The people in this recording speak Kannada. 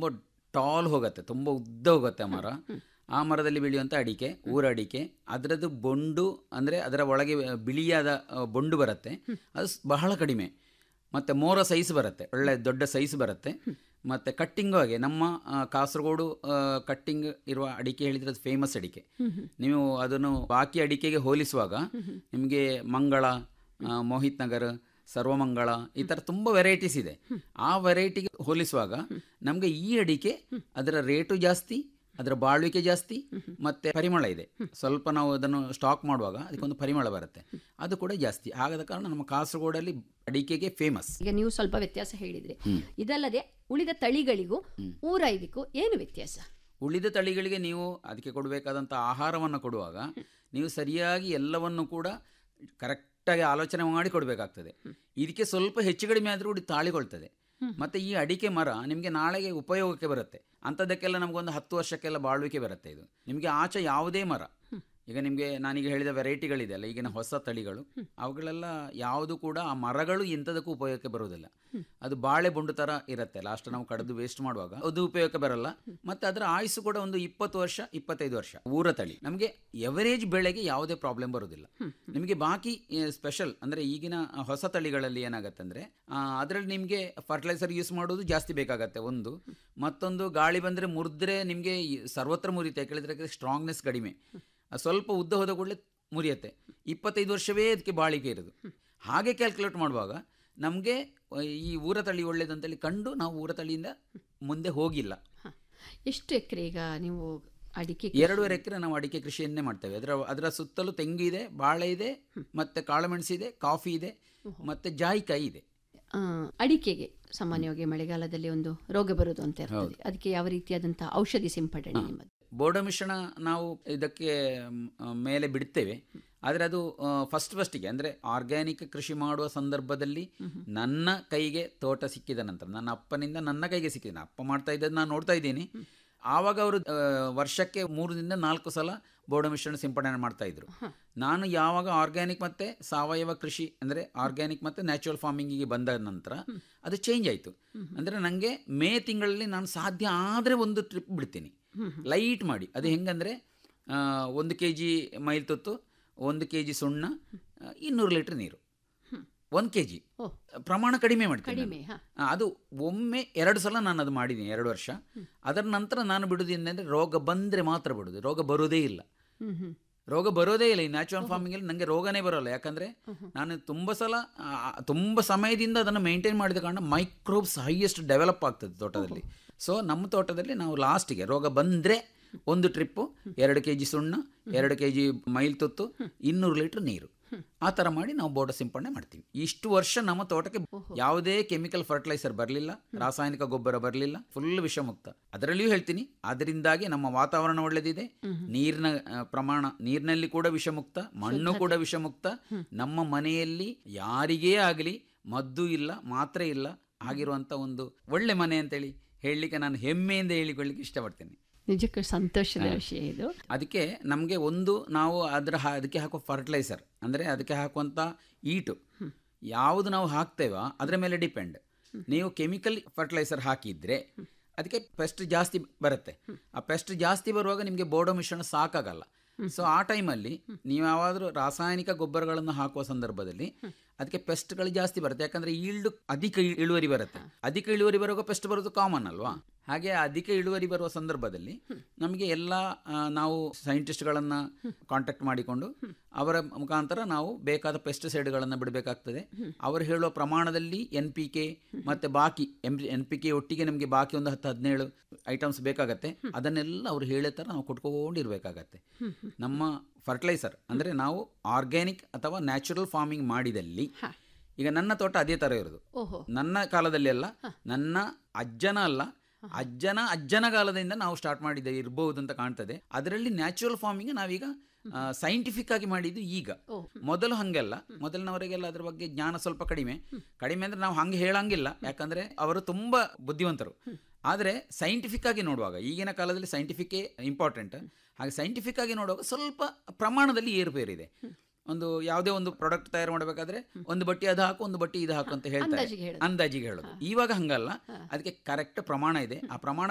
ತುಂಬ ಟಾಲ್ ಹೋಗುತ್ತೆ ತುಂಬ ಉದ್ದ ಹೋಗುತ್ತೆ ಆ ಮರ ಆ ಮರದಲ್ಲಿ ಬೆಳೆಯುವಂಥ ಅಡಿಕೆ ಊರ ಅಡಿಕೆ ಅದರದ್ದು ಬೊಂಡು ಅಂದರೆ ಅದರ ಒಳಗೆ ಬಿಳಿಯಾದ ಆ, ಬೊಂಡು ಬರುತ್ತೆ ಅದು ಸ್- ಬಹಳ ಕಡಿಮೆ ಮತ್ತು ಮೋರ ಸೈಜ್ ಬರುತ್ತೆ ಒಳ್ಳೆ ದೊಡ್ಡ ಸೈಜ್ ಬರುತ್ತೆ ಮತ್ತು ಕಟ್ಟಿಂಗು ಹಾಗೆ ನಮ್ಮ ಆ, ಕಾಸರಗೋಡು ಕಟ್ಟಿಂಗ್ ಇರುವ ಅಡಿಕೆ ಹೇಳಿದರೆ ಅದು ಫೇಮಸ್ ಅಡಿಕೆ ನೀವು ಅದನ್ನು ಬಾಕಿ ಅಡಿಕೆಗೆ ಹೋಲಿಸುವಾಗ ನಿಮಗೆ ಮಂಗಳ ಆ, ಮೋಹಿತ್ ನಗರ್ ಸರ್ವಮಂಗಳ ಈ ಥರ ತುಂಬ ವೆರೈಟೀಸ್ ಇದೆ ಆ ವೆರೈಟಿಗೆ ಹೋಲಿಸುವಾಗ ನಮಗೆ ಈ ಅಡಿಕೆ ಅದರ ರೇಟು ಜಾಸ್ತಿ ಅದರ ಬಾಳ್ವಿಕೆ ಜಾಸ್ತಿ ಮತ್ತೆ ಪರಿಮಳ ಇದೆ ಸ್ವಲ್ಪ ನಾವು ಅದನ್ನು ಸ್ಟಾಕ್ ಮಾಡುವಾಗ ಅದಕ್ಕೊಂದು ಪರಿಮಳ ಬರುತ್ತೆ ಅದು ಕೂಡ ಜಾಸ್ತಿ ಆಗದ ಕಾರಣ ನಮ್ಮ ಕಾಸರಗೋಡಲ್ಲಿ ಅಡಿಕೆಗೆ ಫೇಮಸ್ ಈಗ ನೀವು ಸ್ವಲ್ಪ ವ್ಯತ್ಯಾಸ ಹೇಳಿದ್ರಿ ಇದಲ್ಲದೆ ಉಳಿದ ತಳಿಗಳಿಗೂ ಊರ ಇದಕ್ಕೂ ಏನು ವ್ಯತ್ಯಾಸ ಉಳಿದ ತಳಿಗಳಿಗೆ ನೀವು ಅದಕ್ಕೆ ಕೊಡಬೇಕಾದಂಥ ಆಹಾರವನ್ನು ಕೊಡುವಾಗ ನೀವು ಸರಿಯಾಗಿ ಎಲ್ಲವನ್ನು ಕೂಡ ಕರೆಕ್ಟಾಗಿ ಆಲೋಚನೆ ಮಾಡಿ ಕೊಡಬೇಕಾಗ್ತದೆ ಇದಕ್ಕೆ ಸ್ವಲ್ಪ ಹೆಚ್ಚು ಕಡಿಮೆ ಆದರೂ ಕೂಡ ತಾಳಿಕೊಳ್ತದೆ ಮತ್ತು ಈ ಅಡಿಕೆ ಮರ ನಿಮಗೆ ನಾಳೆಗೆ ಉಪಯೋಗಕ್ಕೆ ಬರುತ್ತೆ ಅಂಥದ್ದಕ್ಕೆಲ್ಲ ನಮಗೊಂದು ಹತ್ತು ವರ್ಷಕ್ಕೆಲ್ಲ ಬಾಳ್ವಿಕೆ ಬರುತ್ತೆ ಇದು ನಿಮಗೆ ಆಚೆ ಯಾವುದೇ ಮರ ಈಗ ನಿಮಗೆ ನಾನೀಗ ಹೇಳಿದ ವೆರೈಟಿಗಳಿದೆಯಲ್ಲ ಈಗಿನ ಹೊಸ ತಳಿಗಳು ಅವುಗಳೆಲ್ಲ ಯಾವುದು ಕೂಡ ಆ ಮರಗಳು ಎಂಥದಕ್ಕೂ ಉಪಯೋಗಕ್ಕೆ ಬರುವುದಿಲ್ಲ ಅದು ಬಾಳೆ ಬೊಂಡು ಥರ ಇರುತ್ತೆ ಲಾಸ್ಟ್ ನಾವು ಕಡಿದು ವೇಸ್ಟ್ ಮಾಡುವಾಗ ಅದು ಉಪಯೋಗಕ್ಕೆ ಬರಲ್ಲ ಮತ್ತು ಅದರ ಆಯುಸ್ಸು ಕೂಡ ಒಂದು ಇಪ್ಪತ್ತು ವರ್ಷ ಇಪ್ಪತ್ತೈದು ವರ್ಷ ಊರ ತಳಿ ನಮಗೆ ಎವರೇಜ್ ಬೆಳೆಗೆ ಯಾವುದೇ ಪ್ರಾಬ್ಲಮ್ ಬರುವುದಿಲ್ಲ ನಿಮಗೆ ಬಾಕಿ ಸ್ಪೆಷಲ್ ಅಂದರೆ ಈಗಿನ ಹೊಸ ತಳಿಗಳಲ್ಲಿ ಏನಾಗುತ್ತೆ ಅಂದರೆ ಅದರಲ್ಲಿ ನಿಮಗೆ ಫರ್ಟಿಲೈಸರ್ ಯೂಸ್ ಮಾಡೋದು ಜಾಸ್ತಿ ಬೇಕಾಗತ್ತೆ ಒಂದು ಮತ್ತೊಂದು ಗಾಳಿ ಬಂದರೆ ಮುರಿದ್ರೆ ನಿಮಗೆ ಸರ್ವತ್ರ ಮುರಿಯುತ್ತೆ ಯಾಕೆಳಿದ್ರೆ ಸ್ಟ್ರಾಂಗ್ನೆಸ್ ಕಡಿಮೆ ಅದು ಸ್ವಲ್ಪ ಉದ್ದ ಹೋದ ಕೂಡಲೇ ಮುರಿಯುತ್ತೆ ಇಪ್ಪತ್ತೈದು ವರ್ಷವೇ ಅದಕ್ಕೆ ಬಾಳಿಕೆ ಇರೋದು ಹಾಗೆ ಕ್ಯಾಲ್ಕುಲೇಟ್ ಮಾಡುವಾಗ ನಮಗೆ ಈ ಊರ ತಳಿ ಒಳ್ಳೇದಂತೇಳಿ ಕಂಡು ನಾವು ಊರ ತಳಿಯಿಂದ ಮುಂದೆ ಹೋಗಿಲ್ಲ ಹ. ಎಷ್ಟು ಎಕರೆ ಈಗ ನೀವು ಅಡಿಕೆ ಎರಡೂವರೆ ಎಕರೆ ನಾವು ಅಡಿಕೆ ಕೃಷಿಯನ್ನೇ ಮಾಡ್ತೇವೆ ಅದರ ಅದರ ಸುತ್ತಲೂ ತೆಂಗು ಇದೆ ಬಾಳೆ ಇದೆ ಮತ್ತೆ ಕಾಳುಮೆಣಸು ಇದೆ ಕಾಫಿ ಇದೆ ಮತ್ತೆ ಜಾಯಿಕಾಯಿ ಇದೆ ಆ, ಅಡಿಕೆಗೆ ಸಾಮಾನ್ಯವಾಗಿ ಮಳೆಗಾಲದಲ್ಲಿ ಒಂದು ರೋಗ ಬರುವುದು ಅಂತ ಇರ್ತದೆ ಅದಕ್ಕೆ ಯಾವ ರೀತಿಯಾದಂತಹ ಔಷಧಿ ಸಿಂಪಡಣೆ ನಿಮ್ಮದು ಬೋರ್ಡ ಮಿಶ್ರಣ ನಾವು ಇದಕ್ಕೆ ಮ್, ಆ, ಮೇಲೆ ಬಿಡ್ತೇವೆ ಆದರೆ ಅದು ಫಸ್ಟ್ ಫಸ್ಟಿಗೆ ಅಂದರೆ ಆರ್ಗ್ಯಾನಿಕ್ ಕೃಷಿ ಮಾಡುವ ಸಂದರ್ಭದಲ್ಲಿ ನನ್ನ ಕೈಗೆ ತೋಟ ಸಿಕ್ಕಿದ ನಂತರ ನನ್ನ ಅಪ್ಪನಿಂದ ನನ್ನ ಕೈಗೆ ಸಿಕ್ಕಿದೆ ನನ್ನ ಅಪ್ಪ ಮಾಡ್ತಾ ಇದ್ದದ್ದು ನಾನು ನೋಡ್ತಾ ಇದ್ದೀನಿ ಆವಾಗ ಅವರು ಆ, ವರ್ಷಕ್ಕೆ ಮೂರರಿಂದ ನಾಲ್ಕು ಸಲ ಬೋರ್ಡ ಮಿಶ್ರಣ ಸಿಂಪಡಣೆ ಮಾಡ್ತಾ ಇದ್ರು ನಾನು ಯಾವಾಗ ಆರ್ಗ್ಯಾನಿಕ್ ಮತ್ತು ಸಾವಯವ ಕೃಷಿ ಅಂದರೆ ಆರ್ಗ್ಯಾನಿಕ್ ಮತ್ತು ನ್ಯಾಚುರಲ್ ಫಾರ್ಮಿಂಗಿಗೆ ಬಂದ ನಂತರ ಅದು ಚೇಂಜ್ ಆಯಿತು ಅಂದರೆ ನನಗೆ ಮೇ ತಿಂಗಳಲ್ಲಿ ನಾನು ಸಾಧ್ಯ ಆದರೆ ಒಂದು ಟ್ರಿಪ್ ಬಿಡ್ತೀನಿ ಲೈಟ್ ಮಾಡಿ ಅದು ಹೆಂಗಂದರೆ ಆ, ಒಂದು ಕೆ ಜಿ ಮೈಲ್ ತುತ್ತು ಒಂದು ಕೆ ಜಿ ಸುಣ್ಣ ಆ, ಇನ್ನೂರು ಲೀಟ್ರ್ ನೀರು ಒಂದು ಕೆ ಜಿ ಓ. ಪ್ರಮಾಣ ಕಡಿಮೆ ಮಾಡ್ತೀನಿ ಕಡಿಮೆ ನಾನು. ಹಾ ಆ, ಅದು ಒಮ್ಮೆ ಎರಡು ಸಲ ನಾನು ಅದು ಮಾಡಿದ್ದೀನಿ ಎರಡು ವರ್ಷ ಅದರ ನಂತರ ನಾನು ಬಿಡುದು ಏನಂದರೆ ರೋಗ ಬಂದರೆ ಮಾತ್ರ ಬಿಡುದು ರೋಗ ಬರೋದೇ ಇಲ್ಲ ಹ್ಮ್ ಹ್ಮ್ ರೋಗ ಬರೋದೇ ಇಲ್ಲ ಈ ನ್ಯಾಚುರಲ್ ಫಾರ್ಮಿಂಗಲ್ಲಿ ನನಗೆ ರೋಗನೇ ಬರೋಲ್ಲ ಯಾಕಂದರೆ ನಾನು ತುಂಬ ಸಲ ಆ, ತುಂಬ ಸಮಯದಿಂದ ಅದನ್ನು ಮೇಂಟೈನ್ ಮಾಡಿದ ಕಾರಣ ಮೈಕ್ರೋಬ್ಸ್ ಹೈಯೆಸ್ಟ್ ಡೆವಲಪ್ ಆಗ್ತದೆ ತೋಟದಲ್ಲಿ ಸೊ ನಮ್ಮ ತೋಟದಲ್ಲಿ ನಾವು ಲಾಸ್ಟಿಗೆ ರೋಗ ಬಂದರೆ ಒಂದು ಟ್ರಿಪ್ಪು ಎರಡು ಕೆ ಜಿ ಸುಣ್ಣ ಎರಡು ಕೆ ಜಿ ಮೈಲ್ ತುತ್ತು ಇನ್ನೂರು ಲೀಟ್ರ್ ನೀರು ಆ ಥರ ಮಾಡಿ ನಾವು ಬೋರ್ಡ ಸಿಂಪಡಣೆ ಮಾಡ್ತೀವಿ ಇಷ್ಟು ವರ್ಷ ನಮ್ಮ ತೋಟಕ್ಕೆ ಯಾವುದೇ ಕೆಮಿಕಲ್ ಫರ್ಟಿಲೈಸರ್ ಬರಲಿಲ್ಲ ರಾಸಾಯನಿಕ ಗೊಬ್ಬರ ಬರಲಿಲ್ಲ ಫುಲ್ ವಿಷಮುಕ್ತ ಅದರಲ್ಲಿಯೂ ಹೇಳ್ತೀನಿ ಅದರಿಂದಾಗಿ ನಮ್ಮ ವಾತಾವರಣ ಒಳ್ಳೆದಿದೆ ನೀರಿನ ಆ, ಪ್ರಮಾಣ ನೀರಿನಲ್ಲಿ ಕೂಡ ವಿಷಮುಕ್ತ ಮಣ್ಣು ಕೂಡ ವಿಷಮುಕ್ತ ನಮ್ಮ ಮನೆಯಲ್ಲಿ ಯಾರಿಗೇ ಆಗಲಿ ಮದ್ದು ಇಲ್ಲ ಮಾತ್ರೆ ಇಲ್ಲ ಆಗಿರುವಂಥ ಒಂದು ಒಳ್ಳೆ ಮನೆ ಅಂತೇಳಿ ಹೇಳಲಿಕ್ಕೆ ನಾನು ಹೆಮ್ಮೆಯಿಂದ ಹೇಳಿಕೊಳ್ಳಿಕ್ಕೆ ಇಷ್ಟಪಡ್ತೇನೆ ನಿಜಕ್ಕೂ ಸಂತೋಷದ ವಿಷಯ ಇದು ಅದಕ್ಕೆ ನಮಗೆ ಒಂದು ನಾವು ಅದರ ಹಾ- ಅದಕ್ಕೆ ಹಾಕುವ ಫರ್ಟಿಲೈಸರ್ ಅಂದರೆ ಅದಕ್ಕೆ ಹಾಕುವಂಥ ಈಟು ಯಾವುದು ನಾವು ಹಾಕ್ತೇವೋ ಅದರ ಮೇಲೆ ಡಿಪೆಂಡ್ ನೀವು ಕೆಮಿಕಲ್ ಫರ್ಟಿಲೈಸರ್ ಹಾಕಿದರೆ ಅದಕ್ಕೆ ಪೆಸ್ಟ್ ಜಾಸ್ತಿ ಬರುತ್ತೆ ಆ ಪೆಸ್ಟ್ ಜಾಸ್ತಿ ಬರುವಾಗ ನಿಮಗೆ ಬೋರ್ಡೋ ಮಿಶ್ರಣ ಸಾಕಾಗಲ್ಲ ಸೊ ಆ ಟೈಮಲ್ಲಿ ನೀವು ಯಾವಾದರೂ ರಾಸಾಯನಿಕ ಗೊಬ್ಬರಗಳನ್ನು ಹಾಕುವ ಸಂದರ್ಭದಲ್ಲಿ ಅದಕ್ಕೆ ಪೆಸ್ಟ್ಗಳು ಜಾಸ್ತಿ ಬರುತ್ತೆ ಯಾಕಂದರೆ ಈಲ್ಡ್ ಅಧಿಕ ಇ- ಇಳುವರಿ ಬರುತ್ತೆ ಅಧಿಕ ಇಳುವರಿ ಬರುವಾಗ ಪೆಸ್ಟ್ ಬರೋದು ಕಾಮನ್ ಅಲ್ವಾ ಹಾಗೆ ಅಧಿಕ ಇಳುವರಿ ಬರುವ ಸಂದರ್ಭದಲ್ಲಿ ನಮಗೆ ಎಲ್ಲ ಆ, ನಾವು ಸೈಂಟಿಸ್ಟ್ಗಳನ್ನು ಕಾಂಟ್ಯಾಕ್ಟ್ ಮಾಡಿಕೊಂಡು ಅವರ ಮುಖಾಂತರ ನಾವು ಬೇಕಾದ ಪೆಸ್ಟಿಸೈಡ್ಗಳನ್ನು ಬಿಡಬೇಕಾಗ್ತದೆ ಅವರು ಹೇಳುವ ಪ್ರಮಾಣದಲ್ಲಿ ಎನ್ ಪಿ ಕೆ ಮತ್ತು ಬಾಕಿ ಎಂ ಎನ್ ಪಿ ಕೆ ಒಟ್ಟಿಗೆ ನಮಗೆ ಬಾಕಿ ಒಂದು ಹತ್ತು ಹದಿನೇಳು ಐಟಮ್ಸ್ ಬೇಕಾಗತ್ತೆ ಅದನ್ನೆಲ್ಲ ಅವ್ರು ಹೇಳೋ ಥರ ನಾವು ಕೊಟ್ಕೊಂಡಿರ್ಬೇಕಾಗತ್ತೆ ನಮ್ಮ ಫರ್ಟಿಲೈಸರ್ ಅಂದರೆ ನಾವು ಆರ್ಗ್ಯಾನಿಕ್ ಅಥವಾ ನ್ಯಾಚುರಲ್ ಫಾರ್ಮಿಂಗ್ ಮಾಡಿದಲ್ಲಿ ಈಗ ನನ್ನ ತೋಟ ಅದೇ ಥರ ಇರೋದು ಓಹೋ ನನ್ನ ಕಾಲದಲ್ಲಿ ಅಲ್ಲ ನನ್ನ ಅಜ್ಜನ ಅಲ್ಲ ಅಜ್ಜನ ಅಜ್ಜನ ಕಾಲದಿಂದ ನಾವು ಸ್ಟಾರ್ಟ್ ಮಾಡಿದ್ದೆ ಇರಬಹುದು ಅಂತ ಕಾಣ್ತದೆ ಅದರಲ್ಲಿ ನ್ಯಾಚುರಲ್ ಫಾರ್ಮಿಂಗ್ ನಾವೀಗ ಸೈಂಟಿಫಿಕ್ ಆಗಿ ಮಾಡಿದ್ದು ಈಗ ಓ. ಮೊದಲು ಹಂಗಲ್ಲ ಮೊದಲಿನವರಿಗೆಲ್ಲ ಅದ್ರ ಬಗ್ಗೆ ಜ್ಞಾನ ಸ್ವಲ್ಪ ಕಡಿಮೆ ಕಡಿಮೆ ಅಂದ್ರೆ ನಾವು ಹಂಗೆ ಹೇಳಂಗಿಲ್ಲ ಯಾಕಂದ್ರೆ ಅವರು ತುಂಬಾ ಬುದ್ಧಿವಂತರು ಆದರೆ ಸೈಂಟಿಫಿಕ್ ಆಗಿ ನೋಡುವಾಗ ಈಗಿನ ಕಾಲದಲ್ಲಿ ಸೈಂಟಿಫಿಕ್ ಇಂಪಾರ್ಟೆಂಟ್ ಹಾಗೆ ಸೈಂಟಿಫಿಕ್ ಆಗಿ ನೋಡುವಾಗ ಸ್ವಲ್ಪ ಪ್ರಮಾಣದಲ್ಲಿ ಏರುಪೇರಿದೆ ಒಂದು ಯಾವುದೇ ಒಂದು ಪ್ರಾಡಕ್ಟ್ ತಯಾರು ಮಾಡಬೇಕಾದ್ರೆ ಒಂದು ಬಟ್ಟಿ ಅದು ಹಾಕು ಒಂದು ಬಟ್ಟಿ ಇದು ಹಾಕು ಅಂತ ಹೇಳ್ತಾರೆ ಅಂದಾಜಿಗೆ ಹೇಳೋದು. ಅಂದಾಜಿಗೆ ಹೇಳೋದು ಇವಾಗ ಹಂಗಲ್ಲ ಅದಕ್ಕೆ ಕರೆಕ್ಟ್ ಪ್ರಮಾಣ ಇದೆ ಆ ಪ್ರಮಾಣ